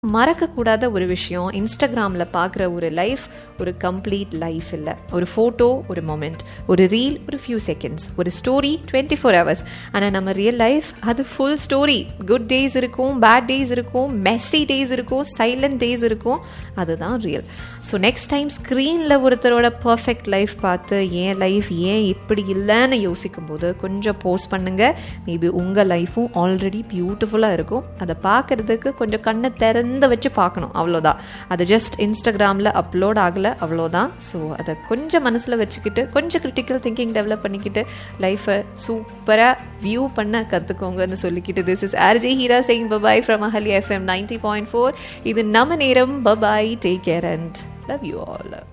மறக்கக்கூடாத ஒரு விஷயம் இன்ஸ்டாகிராமில் பார்க்குற ஒரு லைஃப் ஒரு கம்ப்ளீட் லைஃப் இல்லை ஒரு ஃபோட்டோ ஒரு மொமெண்ட் ஒரு ரீல் ஒரு ஃபியூ செகண்ட்ஸ் ஒரு ஸ்டோரி டுவெண்ட்டி ஃபோர் ஹவர்ஸ் ஆனால் நம்ம ரியல் லைஃப் அது ஃபுல் ஸ்டோரி குட் டேஸ் இருக்கும் பேட் டேஸ் இருக்கும் மெஸ்ஸி டேஸ் இருக்கும் சைலண்ட் டேஸ் இருக்கும் அதுதான் ரியல் ஸோ நெக்ஸ்ட் டைம் ஸ்க்ரீனில் ஒருத்தரோட பர்ஃபெக்ட் லைஃப் பார்த்து ஏன் லைஃப் ஏன் இப்படி இல்லைன்னு யோசிக்கும் போது கொஞ்சம் போஸ்ட் பண்ணுங்க மேபி உங்கள் லைஃப்பும் ஆல்ரெடி பியூட்டிஃபுல்லாக இருக்கும் அதை பார்க்கறதுக்கு கொஞ்சம் கண்ணை திறந்து வச்சு பார்க்கணும் அவ்வளோதான் அது ஜஸ்ட் இன்ஸ்டாகிராமில் அப்லோட் ஆகலை அவ்வளோதான் ஸோ அதை கொஞ்சம் மனசில் வச்சுக்கிட்டு கொஞ்சம் கிரிட்டிக்கல் திங்கிங் டெவலப் பண்ணிக்கிட்டு லைஃப்பை சூப்பராக வியூ பண்ண கற்றுக்கோங்கன்னு சொல்லிக்கிட்டு this is RJ Heera Singh Babai from Ahali FM ninety point four இது நம்ம நேரம் Babai take care and love you all